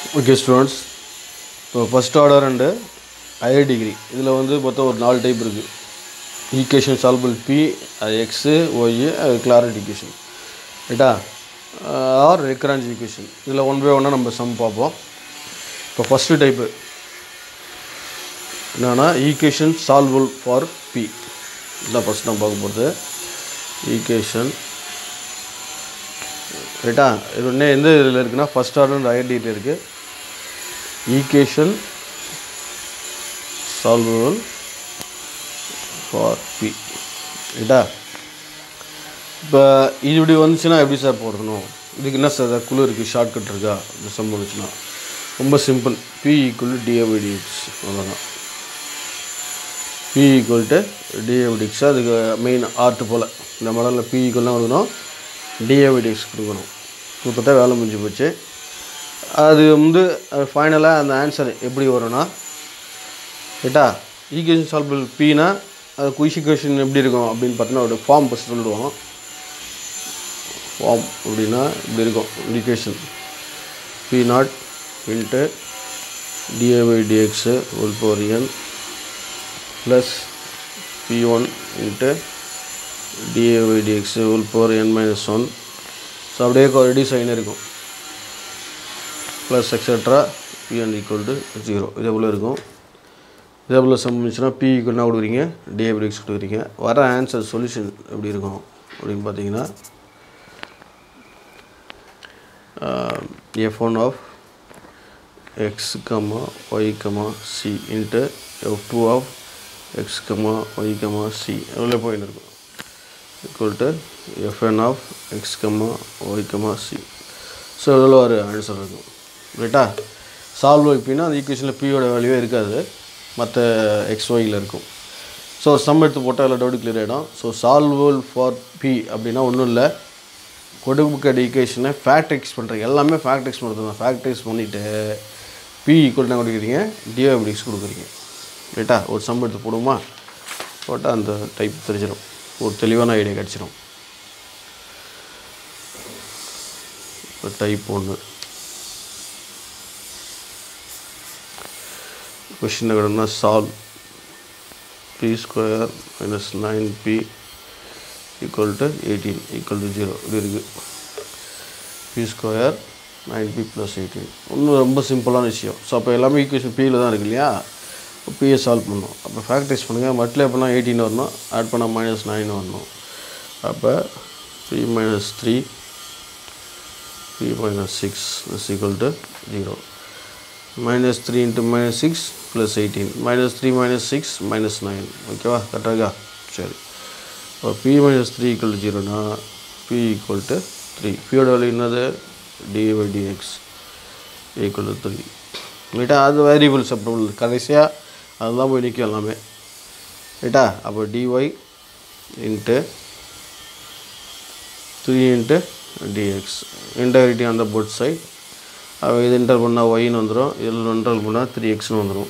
okay students இப்போ first order and higher degree இதில் வந்து மொத்தம் ஒரு நாலு டைப் இருக்குது ஈக்குவேஷன் சால்பிள் பி அது எக்ஸு ஒய் அது கிளாரட் ஈக்குவேஷன் ரைட்டா ஆர் ரெக்கரன்ஸ் ஈக்குவேஷன் இதில் ஒன் பை ஒன்னாக நம்ம சம் பார்ப்போம் இப்போ ஃபஸ்ட்டு டைப்பு என்னென்னா ஈக்குவேஷன் சால்வல் ஃபார் பி இதான் ஃபஸ்ட் நம்ம பார்க்க போகிறது ஈக்குவேஷன் ரைட்டா இது ஒன்று எந்த இதில் இருக்குன்னா ஃபஸ்ட் ஆர்டர் ஹையர் டிகிரி இருக்குது ஈக்குவேஷன் சால்வபிள் ஃபார் பி ரைட்டா இப்போ இது இப்படி வந்துச்சுன்னா எப்படி சார் போடணும் இதுக்கு என்ன சார் ஏதாவது குழு இருக்குது ஷார்ட்கட் இருக்கா இந்த சம் வந்துச்சுன்னா ரொம்ப சிம்பிள் பி ஈக்குவல் டிஏவிடிஎக்ஸ் அவ்வளோதான் பி ஈக்குவல் டு டிஏவிடிஎக்ஸ் அதுக்கு மெயின் ஆர்ட் போல் இந்த மாடலில் பி ஈக்குவல்னால் கொடுக்கணும் டிஏவிடிஎக்ஸ் கொடுக்கணும் கொடுத்துட்டா வேலை முடிஞ்சு போச்சு அது வந்து ஃபைனலாக அந்த ஆன்சர் எப்படி வரும்னா ரைட்டா ஈக்குவேஷன் சால்பிள் பினா அது குயிஷிகேஷன் எப்படி இருக்கும் அப்படின்னு பார்த்தீங்கன்னா ஒரு ஃபார்ம் ஃபஸ்ட் சொல்லிடுவோம் ஃபார்ம் அப்படின்னா இப்படி இருக்கும் ஈக்குவேஷன் பி நாட் இன்ட்டு டிஏவை dx whole power N plus P one into டிஏவை dx whole power N minus one so அப்படியே ரெடியூஸ் ஆகினே இருக்கும் plus extra PN equal to zero இதே போல் இருக்கும் இதே போல் சம் இருந்துச்சுன்னா பி ஈக்குவல் என்ன கொடுக்குறீங்க டிஏபிடிக்ஸ் கொடுக்குறீங்க வர ஆன்சர் சொல்யூஷன் எப்படி இருக்கும் அப்படின்னு பார்த்தீங்கன்னா F one of X comma Y comma C into F two of X comma Y comma C எவ்வளோ போயின்னு இருக்கும் equal to FN of X comma Y comma C so இவ்வளோ ஒரு ஆன்சர் இருக்கும் ரைட்டா சால்வ் எப்படின்னா அந்த ஈக்குவேஷனில் பியோட வேல்யூவே இருக்காது மற்ற எக்ஸ் ஒயில் இருக்கும் ஸோ சம் எடுத்து போட்டால் எல்லாம் டவுட் கிளியர் ஆகிடும் ஸோ சால்வல் ஃபார் பி அப்படின்னா ஒன்றும் இல்லை கொடுக்கப்பட்ட ஈக்குவேஷனை ஃபேக்ட்ரிக்ஸ் பண்ணுறீங்க எல்லாமே ஃபேக்ட்ரிக்ஸ் பண்ணுறது தான் ஃபேக்ட்ரிக்ஸ் பண்ணிவிட்டு பி ஈக்குவல் என்ன கொடுக்குறீங்க டிஓபிடிக்ஸ் கொடுக்குறீங்க ரைட்டா ஒரு சம் எடுத்து போடுமா போட்டால் அந்த டைப் தெரிஞ்சிடும் ஒரு தெளிவான ஐடியா கிடச்சிடும் இப்போ டைப் ஒன்று கொஷின் என்னன்னா solve P square minus nine P equal to eighteen equal to zero இப்படி இருக்குது P square nine P plus eighteen இன்னும் ரொம்ப சிம்பிளான விஷயம் ஸோ அப்போ எல்லாமே ஈக்குவேஷன் பியில் தான் இருக்கு இல்லையா பியை சால்வ் பண்ணணும் அப்போ ஃபேக்டரைஸ் பண்ணுங்கள் மட்டில் எப்போனா எயிட்டீன் வரணும் ஆட் பண்ணால் மைனஸ் நைன் வரணும் அப்போ P minus three P minus six is equal to zero minus three into minus six plus eighteen minus three minus six minus nine ஓகேவா கரெக்டாக சரி இப்போ P minus three equal to ஜீரோனா P equal to three பியோட value என்னது D by dx equal to three ரைட்டா அது variable separable கடைசியாக அதுதான் போய் நிற்கும் எல்லாமே ரைட்டா அப்போ dy into three into dx integrating on the both side அப்போ இது இன்டர் பண்ணால் ஒய்னு வந்துடும் இதில் இன்டர் பண்ணால் த்ரீ எக்ஸ்னு வந்துடும்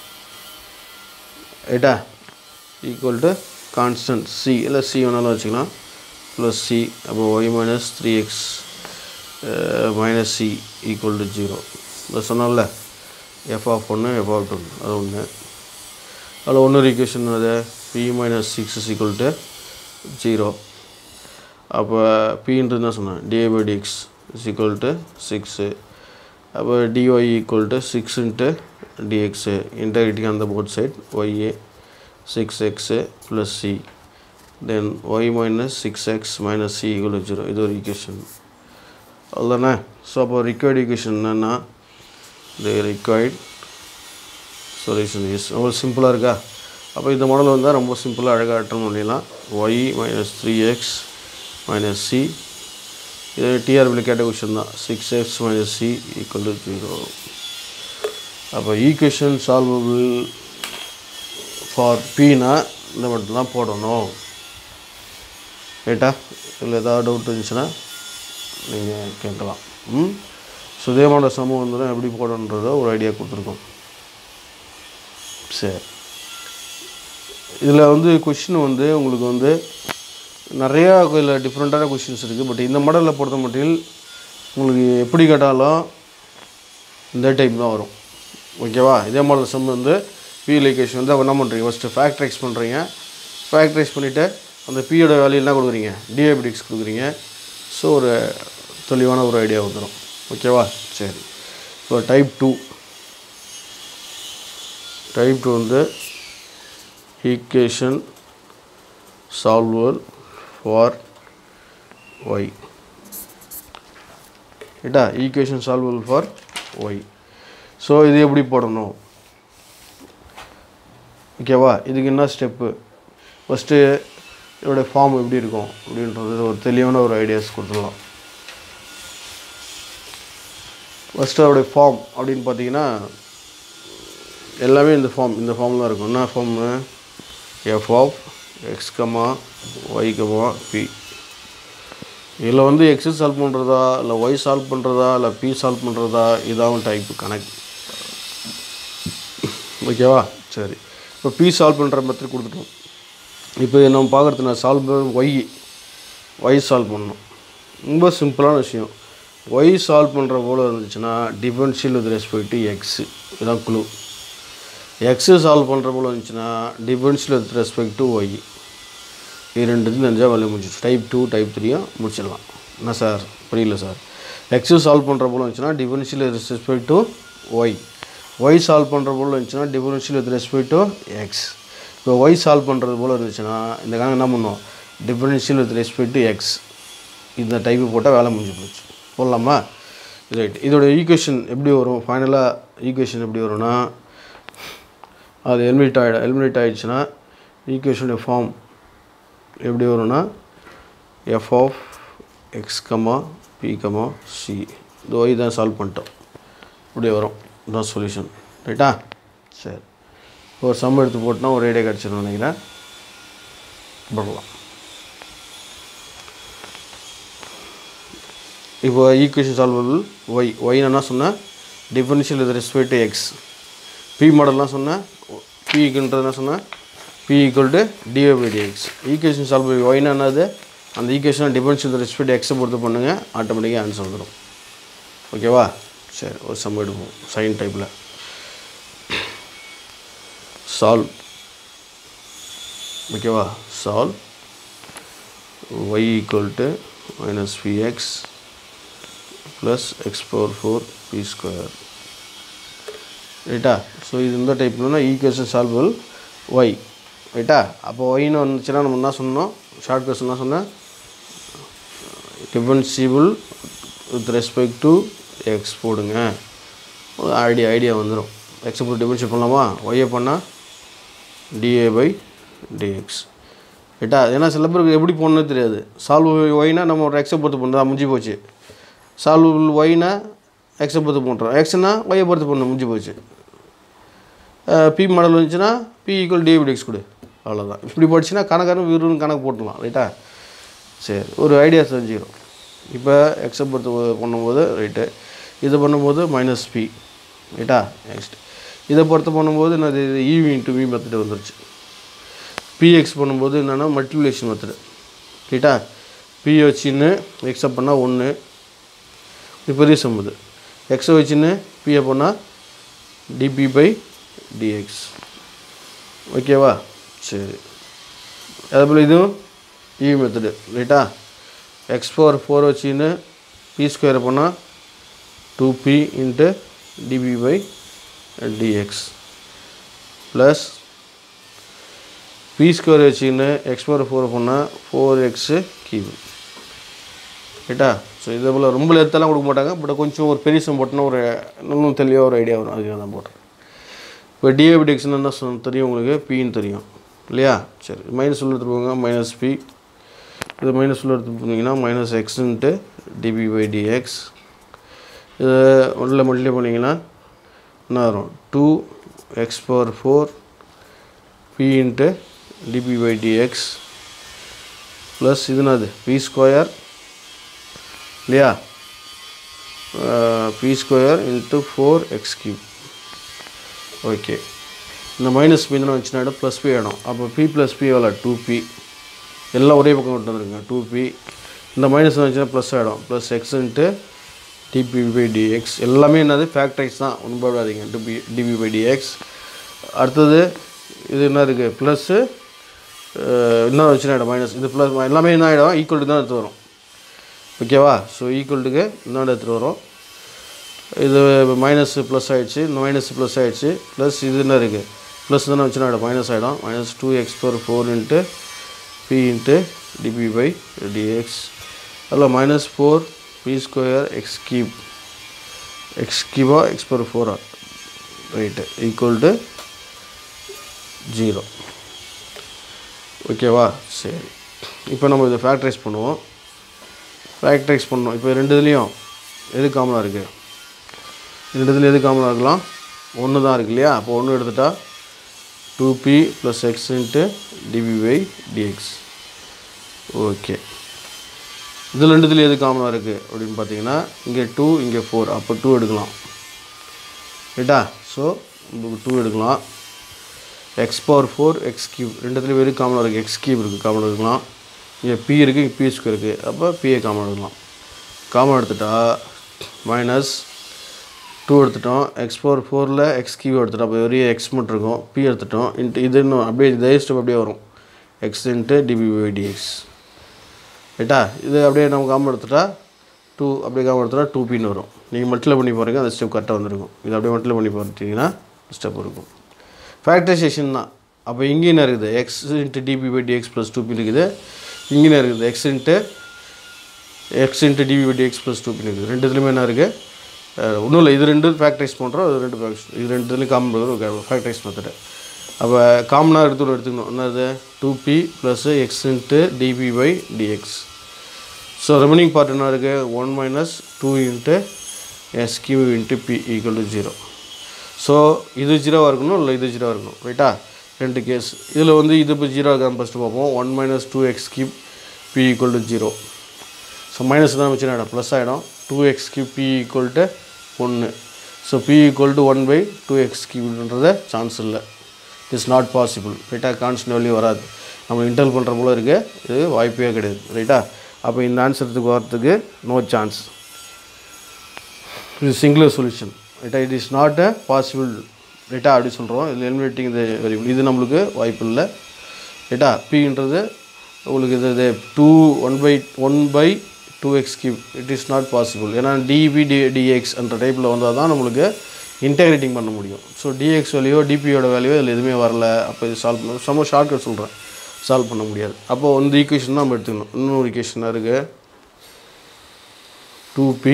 ரைட்டா ஈக்குவல் டு கான்ஸ்டன்ட் சி இல்லை சி வேணாலும் வச்சுக்கலாம் ப்ளஸ் சி அப்போ Y minus three X minus C equal to zero இந்த சொன்னால எஃப் ஆஃப் ஒன்று எஃப் ஆஃப் ஒன்று அது ஒன்று அதில் ஒன்று ஈக்குவேஷன் அது P minus six is equal to zero அப்போ பின்றது என்ன சொன்னேன் dy by dx is equal to six அப்போ dy equal to six into dx integrating on the both side ஒய்ஏ six x plus C then Y minus six X minus C equal zero இது ஒரு equation அவ்வளோதானே so அப்போ required equation என்னென்னா தி required solution is ரொம்ப சிம்பிளாக இருக்கா அப்போ இந்த மாடல் வந்தால் ரொம்ப சிம்பிளாக அழகாக அட்டன் பண்ணிடலாம் Y minus three X minus C இது டிஆர்பியில் கேட்ட கொஷின் தான் six X minus C equal to zero அப்போ ஈக்குவேஷன் சால்வபிள் ஃபார் பீனா இந்த மட்டும் தான் போடணும் ரைட்டா இதில் ஏதாவது டவுட் இருந்துச்சுன்னா நீங்கள் கேட்கலாம் ம் ஸோ இதே மாதிரி சமம் வந்துடும் எப்படி போடணுன்றத ஒரு ஐடியா கொடுத்துருக்கோம் சரி இதில் வந்து கொஷின் வந்து உங்களுக்கு வந்து நிறையா இதில் டிஃப்ரெண்ட்டான கொஷின்ஸ் இருக்குது பட் இந்த மாடலில் பொறுத்த மட்டில் உங்களுக்கு எப்படி கேட்டாலும் இந்த டைப் தான் வரும் ஓகேவா இதே மாடல் சம் வந்து பிஎல் ஈக்குவேஷன் வந்து அப்ப என்ன பண்ணுறீங்க ஃபஸ்ட்டு ஃபேக்டரைஸ் பண்ணுறீங்க ஃபேக்டரைஸ் பண்ணிவிட்டு அந்த பியோட வேல்யூ என்ன கொடுக்குறீங்க டிஏபிடிக்ஸ் கொடுக்குறீங்க ஸோ ஒரு தெளிவான ஒரு ஐடியா வந்துடும் ஓகேவா சரி இப்போ டைப் டூ டைப் டூ வந்து ஈக்குவேஷன் சால்வர் ஃபார் ஒய் ரைட்டா ஈக்குவேஷன் சால்வல் ஃபார் ஒய் ஸோ இது எப்படி போடணும் ஓகேவா இதுக்கு என்ன ஸ்டெப்பு ஃபஸ்ட்டு இதோட ஃபார்ம் எப்படி இருக்கும் அப்படின்றது ஒரு தெளிவான ஒரு ஐடியாஸ் கொடுத்துடலாம் ஃபஸ்ட்டு அதோடைய ஃபார்ம் அப்படின்னு பார்த்தீங்கன்னா எல்லாமே இந்த ஃபார்ம் இந்த ஃபார்ம் தான் இருக்கும் என்ன form f of X comma Y comma p இதில் வந்து எக்ஸு சால்வ் பண்ணுறதா இல்லை ஒய் சால்வ் பண்ணுறதா இல்லை பி சால்வ் பண்ணுறதா இதாகவும் டைப்பு கணக்கு ஓகேவா சரி இப்போ பி சால்வ் பண்ணுற மெத்தட் கொடுத்துட்டோம் இப்போ நம்ம பார்க்குறது நான் சால்வ் ஒய் ஒய் சால்வ் பண்ணணும் ரொம்ப சிம்பிளான விஷயம் ஒய் சால்வ் பண்ணுற போல் இருந்துச்சுன்னா differential with respect to x இதுதான் குழு எக்ஸு சால்வ் பண்ணுற போல் இருந்துச்சுன்னா differential with respect to y இது ரெண்டுத்தையும் தெரிஞ்சால் வேலையை முடிச்சிச்சு டைப் டூ டைப் த்ரீயும் முடிச்சிடலாம் என்ன சார் புரியல சார் எக்ஸு சால்வ் பண்ணுற போல் இருந்துச்சுன்னா differential with respect to y y solve பண்ணுற போல் இருந்துச்சுன்னா differential with respect to x இப்போ ஒய் சால்வ் பண்ணுறது போல் இருந்துச்சுன்னா இந்த கணக்கு என்ன பண்ணுவோம் differential with respect to x இந்த டைப்பு போட்டால் வேலை முடிஞ்சு போச்சு போடலாமா ரைட் இதோட ஈக்குவேஷன் எப்படி வரும் ஃபைனலாக ஈக்குவேஷன் எப்படி வரும்னா அது எலிமினேட் ஆகிடும் எலிமினேட் ஆகிடுச்சுன்னா ஈக்குவேஷனுடைய ஃபார்ம் எப்படி வரும்னா f of X comma p comma c இந்த ஒய் தான் சால்வ் பண்ணிட்டோம் இப்படி வரும் இதுதான் சொல்யூஷன் ரைட்டா சரி ஒரு சம் எடுத்து போட்டுனா ஒரு ஐடியா கிடச்சிடும் நினைக்கிறேன் பண்ணலாம் இப்போ ஈக்குவேஷன் சால்வபிள் ஒய் ஒய் என்ன சொன்னேன் differential with respect to x p மாடல்லாம் சொன்னேன் பி ஈக்குன்றது என்ன சொன்னேன் p equal to dy by dx equation solve by ஒய்னா என்னது அந்த ஈக்குவேஷனை டிஃபரன்ஷியல் வித் ரெஸ்பெக்ட் எக்ஸை பொறுத்து பண்ணுங்கள் ஆட்டோமேட்டிக்காக ஆன்சர் வந்துடும் ஓகேவா சரி ஒரு சம் எடுப்போம் சைன் டைப்பில் சால்வ் ஓகேவா solve y equal to minus p x plus x power four p square ரைட்டா ஸோ இது இந்த டைப்லனா ஈக்குவேஷன் சால்வல் ஒய் ரைட்டா அப்போ ஒய்னு வந்துச்சுன்னா நம்ம என்ன சொன்னோம் ஷார்ட் கொஸ்டின் என்ன சொன்னேன் differentiable with respect to x போடுங்க ஒரு ஐடியா ஐடியா வந்துடும் எக்ஸை போட்டு டிஃபரன்ஷியேட் பண்ணலாமா ஒய்யை பண்ணால் டிஏ பை டிஎக்ஸ் ரைட்டா ஏன்னா சில பேருக்கு எப்படி போடணும்னு தெரியாது சால்வ் ஒய்னா நம்ம ஒரு எக்ஸை பொறுத்து பண்ணுறோம் முடிஞ்சு போச்சு சால்வ் ஒய்னா எக்ஸை பொறுத்து பண்ணுறோம் எக்ஸ்னா ஒய்யை பொறுத்து பண்ணணும் முடிஞ்சு போச்சு பி மாடல் வந்துச்சுன்னா பி ஈக்குவல் டிஎபிடிஎக்ஸ் கொடு அவ்வளோதான் இப்படி படிச்சுன்னா கணக்காரன் வீருன்னு கணக்கு போட்டுடலாம் ரைட்டா சரி ஒரு ஐடியா தெரிஞ்சுக்கிறோம் இப்போ எக்ஸை பொறுத்து பண்ணும்போது ரைட்டு இதை பண்ணும்போது மைனஸ் பி ரைட்டா நெக்ஸ்ட் இதை பொறுத்து பண்ணும்போது என்னது ஈவி இன்ட்டு வி மெத்தடு வந்துருச்சு பிஎக்ஸ் பண்ணும்போது என்னென்னா மல்டிப்ளிகேஷன் மெத்தடு ரைட்டா பி வச்சுன்னு எக்ஸை பண்ணால் ஒன்று இது பெரிய சம்பது எக்ஸை வச்சுன்னு பிஏ பண்ணால் டிபி பை டிஎக்ஸ் ஓகேவா சரி அதேபோல் இதுவும் இ மெத்தடு ரைட்டா எக்ஸ் பவர் ஃபோர் வச்சுன்னு பி ஸ்கொயர் பண்ணால் two p into dp by dx plus p square வச்சுன்னு எக்ஸ் பவர் ஃபோர் பண்ணால் ஃபோர் எக்ஸு கியூ ரைட்டா ஸோ இதே போல் ரொம்ப லெத்தெல்லாம் கொடுக்க மாட்டாங்க பட் கொஞ்சம் ஒரு பெரிய சம் போட்டோன்னா ஒரு இன்னும் தெளிவாக ஒரு ஐடியா வரும் அதுக்காக தான் போட்டேன் இப்போ டிஏபிடிக்ஸ்னு என்ன சொன்ன தெரியும் உங்களுக்கு பின்னு தெரியும் இல்லையா சரி மைனஸ் உள்ள எடுத்து போங்க மைனஸ் பி இது மைனஸ் உள்ள எடுத்து போனீங்கன்னா minus x into dp by dx இது உள்ள மல்டிப்ளை பண்ணிங்கன்னா என்ன வரும் two x power four p into dp by dx plus இது என்னது பி ஸ்கொயர் இல்லையா p square into four x cube okay இந்த மைனஸ் பி தானே வச்சுனா ப்ளஸ் பி ஆகிடும் அப்போ பி ப்ளஸ் பி எவ்வளோ டூ பி எல்லாம் ஒரே பக்கம் கொண்டு வந்துருங்க டூ பி இந்த மைனஸ் வந்துச்சுன்னா ப்ளஸ் ஆகிடும் plus x into dp by dx எல்லாமே என்னது ஃபேக்டரைஸ் தான் ஒன்றும் போடாதீங்க டிபி டிபி பை டிஎக்ஸ் அடுத்தது இது என்ன இருக்குது ப்ளஸ்ஸு இன்னும் வச்சுனா ஆகிடும் மைனஸ் இது ப்ளஸ் எல்லாமே என்ன ஆகிடும் ஈக்குவல் டு தான் எடுத்து வரும் ஓகேவா ஸோ ஈக்குவல்ட்டுக்கு இன்னொன்று எடுத்துகிட்டு வரும் இது மைனஸ் ப்ளஸ் ஆகிடுச்சு இந்த மைனஸ் ப்ளஸ் ஆகிடுச்சு ப்ளஸ் இது என்ன இருக்குது ப்ளஸ் தானே வச்சுனா ஆகிடும் மைனஸ் ஆகிடும் minus two x power four into p into dp by dx அதில் minus four p square x cube x கியூபா எக்ஸ் பவர் ஃபோரா ரைட்டு ஈக்குவல் டு ஜீரோ ஓகேவா சரி இப்போ நம்ம இதை ஃபேக்டரைஸ் பண்ணுவோம் ஃபேக்டரைஸ் பண்ணோம் இப்போ ரெண்டு இதுலேயும் எது காமனாக இருக்குது ரெண்டு இதில் எது காமனாக இருக்கலாம் ஒன்று தான் இருக்கு இல்லையா அப்போ ஒன்று எடுத்துட்டா two p plus x into dp by dx okay இதில் ரெண்டுத்துல எது காமனாக இருக்குது அப்படின்னு பார்த்தீங்கன்னா இங்கே டூ இங்கே ஃபோர் அப்போ டூ எடுக்கலாம் ரைட்டா ஸோ டூ எடுக்கலாம் x power four x cube ரெண்டுத்துலேயும் வெறும் காமனாக இருக்குது எக்ஸ் கியூப் இருக்குது காமனாக எடுக்கலாம் இங்கே பி இருக்குது இங்கே பி ஸ்கொயர் இருக்குது அப்போ பிஏ காமன் எடுக்கலாம் காமன் எடுத்துட்டா மைனஸ் டூ எடுத்துட்டோம் எக்ஸ் பவர் ஃபோரில் எக்ஸ் கியூ எடுத்துட்டோம் அப்போ வெறும் எக்ஸ் மட்டும் இருக்கும் பி எடுத்துட்டோம் இன்ட்டு இது இன்னும் அப்படியே இதே ஸ்டெப் அப்படியே வரும் x into dp by dx ரைட்டா இது அப்படியே நம்ம காமன் எடுத்துட்டா டூ அப்படியே காமன் எடுத்துட்டா டூ பின்னு வரும் நீங்கள் மல்டிப்ளை பண்ணி போகிறீங்க அந்த ஸ்டெப் கரெக்டாக வந்துருக்கும் இது அப்படியே மல்டிப்ளை பண்ணி போட்டிங்கன்னா ஸ்டெப் இருக்கும் ஃபேக்டரைசேஷன் தான் அப்போ இங்கே என்ன இருக்குது x into dp by dx plus two p இருக்குது இங்கே என்ன இருக்குது x into x into dp by dx plus two p இருக்குது ரெண்டு இதுலையுமே என்ன இருக்குது ஒன்றும் இல்லை இது ரெண்டு ஃபேக்டரைஸ் பண்ணுறோம் அது ரெண்டு ஃபேக்டர் இது ரெண்டு இதுலேயும் காமன் ஃபேக்டரைஸ் மெத்தடு அப்போ காமனாக எடுத்து எடுத்துக்கணும் என்னது two p plus x into dp by dx so remaining part என்ன இருக்குது one minus two into x cube into p equal to zero so இது ஜீரோவாக இருக்கணும் இல்லை இது ஜீரோவாக இருக்கணும் ரைட்டா ரெண்டு கேஸ் இதில் வந்து இது இப்போ ஜீரோ இருக்கான்னு ஃபஸ்ட்டு பார்ப்போம் one minus two x cube p equal to zero so minus தான் வச்சு ஆகிடும் ப்ளஸ் ஆகிடும் two x cube p equal to ஒன்று so p equal to one by two x கியூப்ன்றத சான்ஸ் இல்லை இட்ஸ் நாட் பாசிபிள் ரைட்டா constant value வராது நம்ம இன்டர்ல் பண்ணுற போல இருக்குது இது வாய்ப்பே கிடையாது ரைட்டா அப்போ இந்த ஆன்சருக்கு வரத்துக்கு நோ சான்ஸ் இது சிங்குலர் சொல்யூஷன் ரைட்டா it is not a possible ரைட்டா அப்படி சொல்கிறோம் இது எலிமினேட்டிங் இந்த வேரியபிள் இது நம்மளுக்கு வாய்ப்பு இல்லை ரைட்டா பின்றது உங்களுக்கு இது இது two one by one by two x cube it is not possible ஏன்னா டிபி டி டிஎக்ஸ் என்ற டைப்பில் வந்தால் தான் நம்மளுக்கு இன்டெகிரேட்டிங் பண்ண முடியும் ஸோ டிஎக்ஸ் வேல்யூவோ டிபியோட வேல்யூவோ இதில் எதுவுமே வரல அப்போ இது சால்வ் பண்ண சும்மா ஷார்ட்கட் சொல்கிறேன் சால்வ் பண்ண முடியாது அப்போ இந்த ஈக்குவேஷன் தான் நம்ம எடுத்துக்கணும் இன்னொரு ஈக்குவேஷனாக இருக்குது two p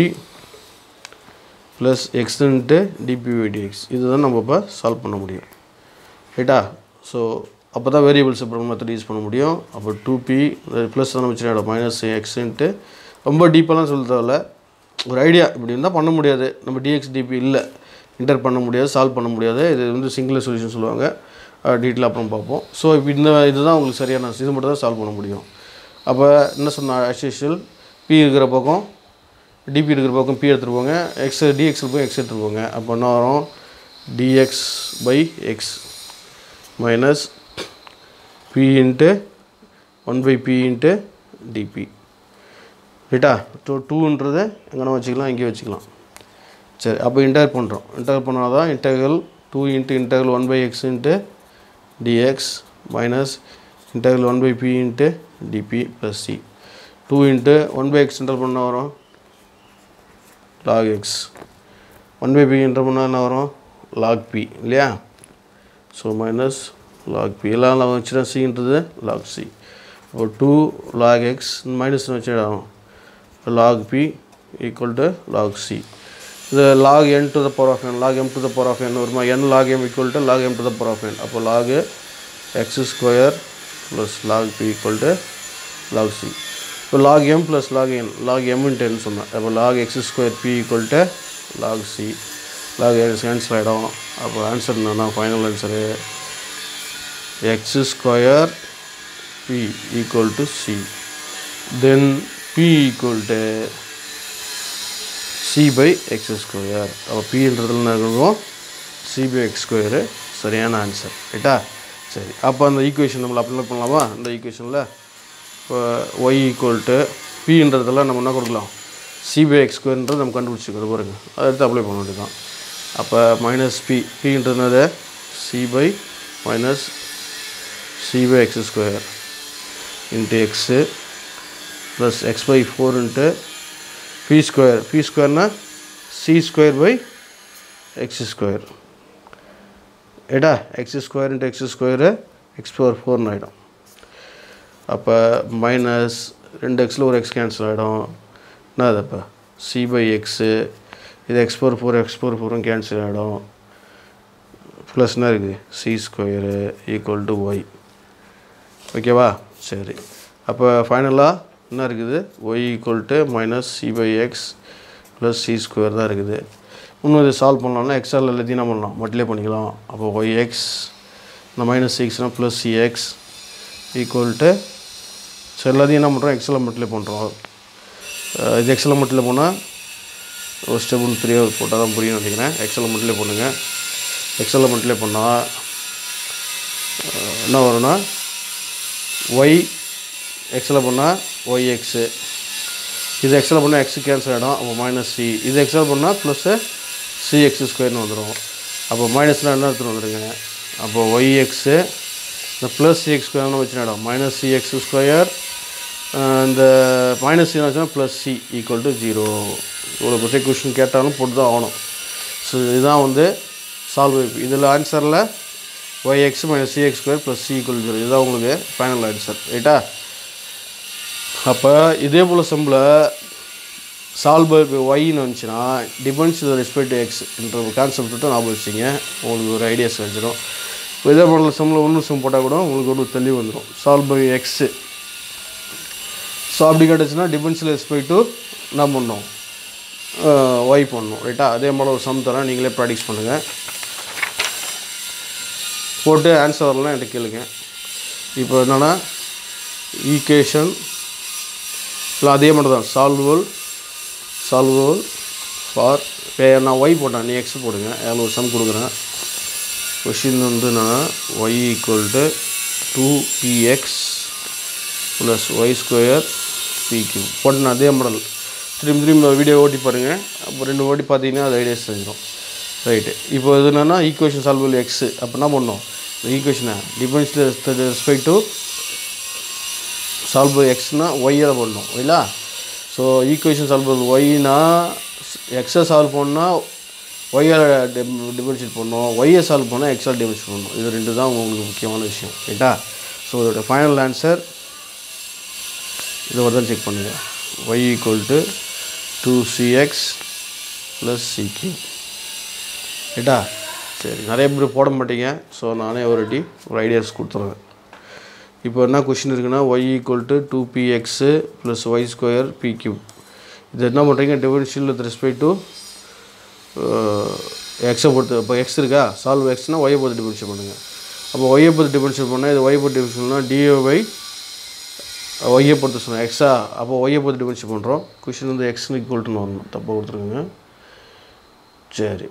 plus x into dp by dx இதுதான் நம்ம இப்போ சால்வ் பண்ண முடியும் ரைட்டா ஸோ அப்போ தான் வேரியபிள் செப்பரேட் மெத்தட் யூஸ் பண்ண முடியும் அப்போ டூ பி ப்ளஸ் தான் வச்சுருக்கோம் மைனஸ் எக்ஸ் இன்ட்டு ரொம்ப டீப்பெல்லாம் சொல்ல தேவையில்ல ஒரு ஐடியா இப்படி இருந்தால் பண்ண முடியாது நம்ம டிஎக்ஸ் டிபி இல்லை இன்டர் பண்ண முடியாது சால்வ் பண்ண முடியாது இது வந்து சிங்கிள் சொல்யூஷன் சொல்லுவாங்க டீட்டெயில் அப்புறம் பார்ப்போம் ஸோ இப்போ இந்த இதுதான் உங்களுக்கு சரியான இது மட்டும் தான் சால்வ் பண்ண முடியும் அப்போ என்ன சொன்ன அஸ்யூஷுவல் பி இருக்கிற பக்கம் டிபி இருக்கிற பக்கம் பி எடுத்துகிட்டு போங்க எக்ஸ் டிஎக்ஸில் போய் எக்ஸ் எடுத்துகிட்டு போங்க அப்போ என்ன வரும் dx by x minus p into one by p into dp ரைட்டா டூ டூன்றதை எங்கன்னா வச்சுக்கலாம் இங்கே வச்சுக்கலாம் சரி அப்போ இன்டர் பண்ணுறோம் இன்டர் பண்ணால் தான் integral two into integral one by x into dx minus integral one by p into dp plus c two into one by x integrate பண்ணால் வரும் log x one by p integrate பண்ணால் என்ன வரும் log p இல்லையா so minus log p எல்லாம் log வச்சுட்டா சின்றது log c அப்போ டூ லாக் எக்ஸ் மைனஸ் வச்சிடும் log p equal to log c இது log n to the power of n log m to the power of n வருமா n log m equal to log m to the power of n அப்போ log x square plus log p equal to log c இப்போ log m plus log n log m then சொன்னேன் அப்போ log x square p equal to log c log x cancel ஆகிடும் அப்போ answer என்னன்னா final answer x square p equal to c then p equal to c by x square அப்போ பின்றதுல என்ன இருக்கும் c by x square சரியான answer ரைட்டா சரி அப்போ அந்த ஈக்குவேஷன் நம்மளை அப்ளை பண்ணலாமா இந்த ஈக்குவேஷனில் இப்போ ஒய் ஈக்குவல் டு பின்றதெல்லாம் நம்ம என்ன கொடுக்கலாம் சி பை எக்ஸ் ஸ்கொயர்ன்றது நம்ம கண்டுபிடிச்சிருக்கோம் அது பாருங்க அதை எடுத்து அப்ளை பண்ண வேண்டியதான் அப்போ மைனஸ் பி பின்றதுனால c by minus c by x square into x plus x by four into p square p ஸ்கொயர்னா c square by x square ஏடா x square into x square x power ஃபோர்னு ஆகிடும் அப்போ minus ரெண்டு எக்ஸில் ஒரு X cancel ஆகிடும் என்ன அது அப்போ சி பை எக்ஸு இது x power four x power ஃபோரும் கேன்சல் ஆகிடும் ப்ளஸ் என்ன இருக்குது c square equal to y ஓகேவா சரி அப்போ ஃபைனலாக என்ன இருக்குது y equal to minus c by x plus c square தான் இருக்குது இன்னும் இதை சால்வ் பண்ணலாம்னா எக்ஸ்ஆல் எல்லாத்தையும் என்ன பண்ணலாம் மட்டிலே பண்ணிக்கலாம் அப்போ ஒய் எக்ஸ் இந்த மைனஸ் சிக்ஸ்னால் plus c x equal to so எல்லாத்தையும் என்ன பண்ணுறோம் எக்ஸில் மட்டிலே பண்ணுறோம் இது எக்ஸில் மட்டில் போனால் ஒரு ஸ்டெப் ஒன்று த்ரீ போட்டால் தான் புரியும் நினைக்கிறேன் எக்ஸில் மட்டிலே பண்ணுங்க எக்ஸில் மட்டிலே பண்ணால் என்ன வரும்னா ஒய் எக்ஸில் பண்ணால் ஒய் எக்ஸு இது எக்ஸில் பண்ணால் எக்ஸு கேன்சல் ஆகிடும் அப்போ மைனஸ் சி இது எக்ஸில் பண்ணால் ப்ளஸ்ஸு சி எக்ஸ் ஸ்கொயர்னு வந்துடும் அப்போ மைனஸ்னால் என்ன எடுத்துகிட்டு வந்துடுங்க அப்போ ஒய் எக்ஸு இந்த ப்ளஸ் சி எக்ஸ் ஸ்கொயர்னு வச்சுனாடும் மைனஸ் சி எக்ஸ் ஸ்கொயர் இந்த மைனஸ் சி வச்சுன்னா plus c equal to zero இவ்வளோ பெரிய கொஷின் கேட்டாலும் போட்டு தான் ஆகணும் ஸோ இதுதான் வந்து சால்வ் இதில் ஆன்சரில் y x minus c x square plus c equal zero இதுதான் உங்களுக்கு ஃபைனல் ஆன்சர் ரைட்டா அப்போ இதே போல் சிம்பிளை சால்வ் பை ஒய்னு வந்துச்சுன்னா டிபெண்ட்ஸ் வித் ரெஸ்பெக்ட் எக்ஸ் என்ற ஒரு கான்செப்ட் மட்டும் ஞாபகம் வச்சிங்க உங்களுக்கு ஒரு ஐடியாஸ் வந்துடும் இப்போ இதே மாடல் சிம்பிள் ஒன்று சிம் போட்டால் கூட உங்களுக்கு ஒரு தெளிவு வந்துடும் சால்வ் பை எக்ஸு ஸோ அப்படி கிடச்சுன்னா டிபெண்ட்ஸில் ரெஸ்பெக்ட் டு என்ன பண்ணணும் ஒய் பண்ணணும் ரைட்டா அதே மாதிரி ஒரு சம் தரேன் நீங்களே ப்ராக்டிஸ் பண்ணுங்கள் போட்டு ஆன்சர் வரலாம் என்கிட்ட கேளுங்க இப்போ என்னென்னா ஈக்குவேஷன் இல்லை அதே மாதிரி தான் சால்வல் சால்வல் ஃபார் இப்போ நான் ஒய் போட்டேன் நீ எக்ஸ் போடுங்க அதில் ஒரு சம் கொடுக்குறேன் கொஷின் வந்து நான் y equal to two px plus y square p cube போட்டேன் அதே மாடல் திரும்பி திரும்பி வீடியோ ஓட்டி பாருங்கள் அப்போ ரெண்டு ஓட்டி பார்த்தீங்கன்னா அது ஐடியாஸ் செஞ்சிடும் ரைட்டு இப்போ இது என்னென்னா ஈக்குவேஷன் சால்வல் எக்ஸு அப்போ என்ன பண்ணோம் இந்த ஈக்குவேஷனை டிபெண்ட்ஸ் ரெஸ்பெக்ட் டு சால்வ் எக்ஸ்னா ஒய்யில் பண்ணணும் இல்லையா ஸோ ஈக்குவேஷன் சால்வ் ஒய்னா எக்ஸை சால்வ் பண்ணால் ஒய்யால் டிஃபரன்ஷியேட் பண்ணணும் ஒய்யை சால்வ் பண்ணால் எக்ஸால் டிஃபரன்ஷியேட் பண்ணணும் இது ரெண்டு தான் உங்களுக்கு முக்கியமான விஷயம் ரைட்டா ஸோ இதோட ஃபைனல் ஆன்சர் இதை ஒரு தான் செக் பண்ணுங்கள் y equal to two cx plus சிக்யூ ரைட்டா சரி நிறைய பேர் போட மாட்டீங்க ஸோ நானே ஒரு வாட்டி ஒரு ஐடியாஸ் கொடுத்துருவேன் இப்போ என்ன கொஷின் இருக்குன்னா y equal to two p x plus y square p cube இது என்ன பண்ணுறீங்க டிஃபரன்ஷியல் வித் ரெஸ்பெக்ட் டு எக்ஸை பொறுத்து இப்போ எக்ஸ் இருக்கா சால்வ் எக்ஸ்னால் ஒய்யை பொறுத்து டிஃபரன்ஷியல் பண்ணுங்கள் அப்போ ஒய்யை பொறுத்து டிஃபரன்ஷியல் பண்ணால் இது ஒய்யை பொறுத்து டிஃபரன்ஷியல்னா டிஓ பை ஒய்யை பொறுத்து சொன்னோம் எக்ஸா அப்போ ஒய்யை பொறுத்து டிஃபரன்ஷியல் பண்ணுறோம் கொஷின் வந்து எக்ஸ்னு ஈக்குவல்ட்டுன்னு வரணும் தப்பாக கொடுத்துருக்குங்க சரி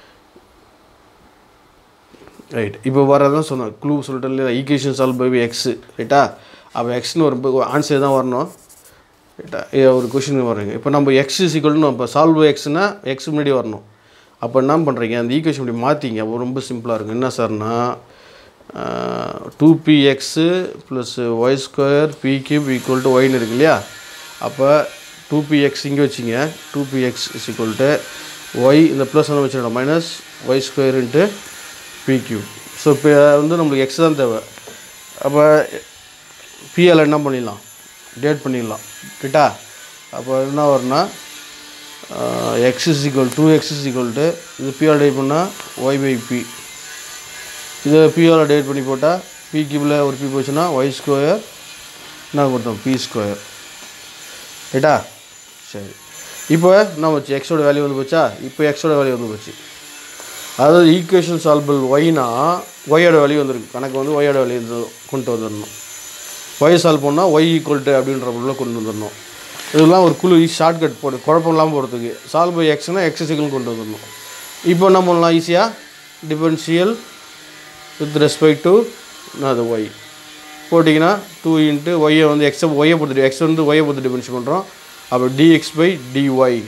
ரைட் இப்போ வரதான் சொன்னேன் க்ளூ சொல்லிட்டு இல்லையா ஈக்குவேஷன் சால்வ் பை எக்ஸு ரைட்டா அப்போ எக்ஸ்னு வரும் ஆன்சர் தான் வரணும் ரைட்டா ஒரு கொஷின் வருங்க இப்போ நம்ம எக்ஸ் ஈக்குவல்னு இப்போ சால்வ் எக்ஸ்னா எக்ஸ் முன்னாடி வரணும் அப்போ என்ன பண்ணுறீங்க அந்த ஈக்குவேஷன் இப்படி மாற்றிங்க அப்போ ரொம்ப சிம்பிளாக இருக்கும் என்ன சார்னா two p x plus y square p cube equal to ஒய்னு இருக்கு இல்லையா அப்போ டூ பி எக்ஸ் இங்கே வச்சிங்க two p x is equal to y இந்த ப்ளஸ் வந்து வச்சிடணும் minus y square into p cube so இப்போ வந்து நம்மளுக்கு எக்ஸ் தான் தேவை அப்போ பிஎல் என்ன பண்ணிடலாம் டேட் பண்ணிடலாம் ரைட்டா அப்போ என்ன வரும்னா x is equal two x is equal to இது பிஆல் டேட் பண்ணால் ஒய் பை பி இது பிஆல் டேட் பண்ணி போட்டால் பி கியூவில் ஒரு பி போச்சுன்னா ஒய் ஸ்கொயர் என்ன கொடுத்தோம் பி ஸ்கொயர் ரைட்டா சரி இப்போ என்ன வச்சு எக்ஸோட வேல்யூ வந்து போச்சா இப்போ எக்ஸோட வேல்யூ வந்து போச்சு அதாவது ஈக்குவேஷன் சால்பிள் ஒய்னா ஒய்யோட வேல்யூ வந்துருக்கு கணக்கு வந்து ஒய்யோட வேல்யூ வந்து கொண்டு வந்துடணும் ஒய் சால்வ் பண்ணால் ஒய் ஈக்குவல் டு அப்படின்ற பொருளை கொண்டு வந்துடணும் இதெல்லாம் ஒரு குழு ஷார்ட்கட் போடு குழப்பம் இல்லாமல் போகிறதுக்கு சால்வ் பை எக்ஸ்னால் எக்ஸ் சிக்கல் கொண்டு வந்துடணும் இப்போ என்ன பண்ணலாம் ஈஸியாக டிஃபரன்ஷியல் வித் ரெஸ்பெக்ட் டு அது ஒய் போட்டிங்கன்னா டூ இன்ட்டு ஒய்யை வந்து எக்ஸை ஒய்யை பொறுத்து எக்ஸ் வந்து ஒய்யை பொறுத்து டிஃபரன்ஷியல் பண்ணுறோம் அப்போ டிஎக்ஸ் பை டிஒய்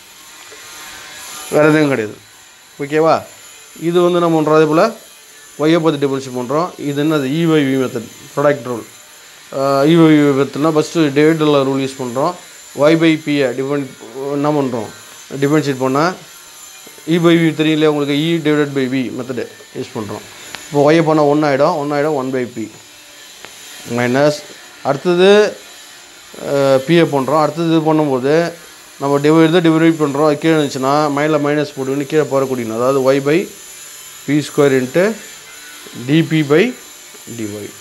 வேறு எதுவும் கிடையாது ஓகேவா இது வந்து நம்ம பண்ணுறோம் அதே போல் ஒய்யை பார்த்து டிஃபரன்ஷியேட் பண்ணுறோம் இது என்னது u v method product rule u v மெத்தட்னா ஃபஸ்ட்டு டிவைடில் ரூல் யூஸ் பண்ணுறோம் ஒய் பை பியை டிஃபன் என்ன பண்ணுறோம் டிஃபரன்ஷியேட் பண்ணால் இ பை வி தெரியும் இல்லையா உங்களுக்கு u divided by v method use பண்ணுறோம் இப்போ ஒய்யை பண்ணால் ஒன் ஆகிடும் ஒன் ஆகிடும் ஒன் பை பி மைனஸ் அடுத்தது பிஏ பண்ணுறோம் அடுத்தது இது பண்ணும்போது நம்ம டிவைட் தான் டிவைட் பண்ணுறோம் அது கீழே இருந்துச்சுன்னா மேலே மைனஸ் போட்டுக்கின்னு கீழே போகக்கூடியணும் அதாவது y by p square into dp by dy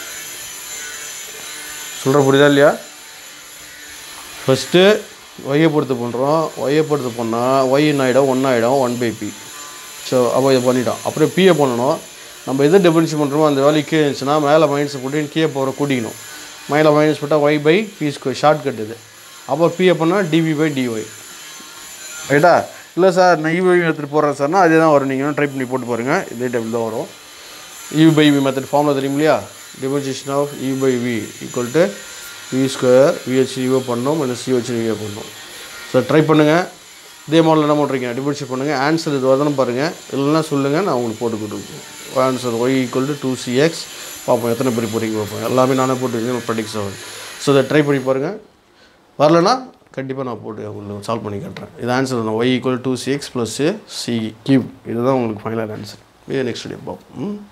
சொல்கிற புரியுதா இல்லையா ஃபஸ்ட்டு ஒய்யை பொறுத்து பண்ணுறோம் ஒய்யை பொறுத்து பண்ணால் ஒய் என்ன ஆகிடும் ஒன் ஆகிடும் ஒன் பை பி ஸோ அப்போ இதை பண்ணிட்டோம் அப்புறம் பிஏ பண்ணணும் நம்ம எதை டிஃபரன்ஷியேட் பண்ணுறோமோ அந்த வேல்யூ கீழே இருந்துச்சுன்னா மேலே மைனஸ் போட்டு கீழே போகிற கூட்டிக்கணும் மேலே மைனஸ் போட்டால் y by p square short cut இது அப்போ பிஏ பண்ணால் டிபி பை டிஒய் ரைட்டா இல்லை சார் நான் இவி மெத்தட் போடுறேன் சார்னா அதே தான் வரும் நீங்கள் ட்ரை பண்ணி போட்டு பாருங்கள் இதே டைப் தான் வரும் இ பை வி மெத்தட் ஃபார்மில் தெரியும் இல்லையா differentiation of u by v equal to v square விஹெச் யூஓ பண்ணோம் மைனஸ் சிஹெச் யூஏ பண்ணோம் ஸோ ட்ரை பண்ணுங்கள் இதே மாடல் என்ன பண்ணுறீங்க டிஃபரன்ஷியேட் பண்ணுங்கள் ஆன்சர் இது வரணும் பாருங்கள் இல்லைன்னா சொல்லுங்கள் நான் உங்களுக்கு போட்டு கொடுப்பேன் answer y equal to two cx பார்ப்போம் எத்தனை பேர் போகிறீங்க பார்ப்போம் எல்லாமே நானே போட்டு ப்ரெடிக்ஸ் ஆகும் ஸோ இதை ட்ரை பண்ணி பாருங்கள் வரலனா கண்டிப்பாக நான் போட்டு உங்களுக்கு சால்வ் பண்ணி காட்டுறேன் இது ஆன்சர் தான் y equal two cx plus c cube இதுதான் உங்களுக்கு ஃபைனல் ஆன்சர் இதே நெக்ஸ்ட் டே பார்ப்போம் ம்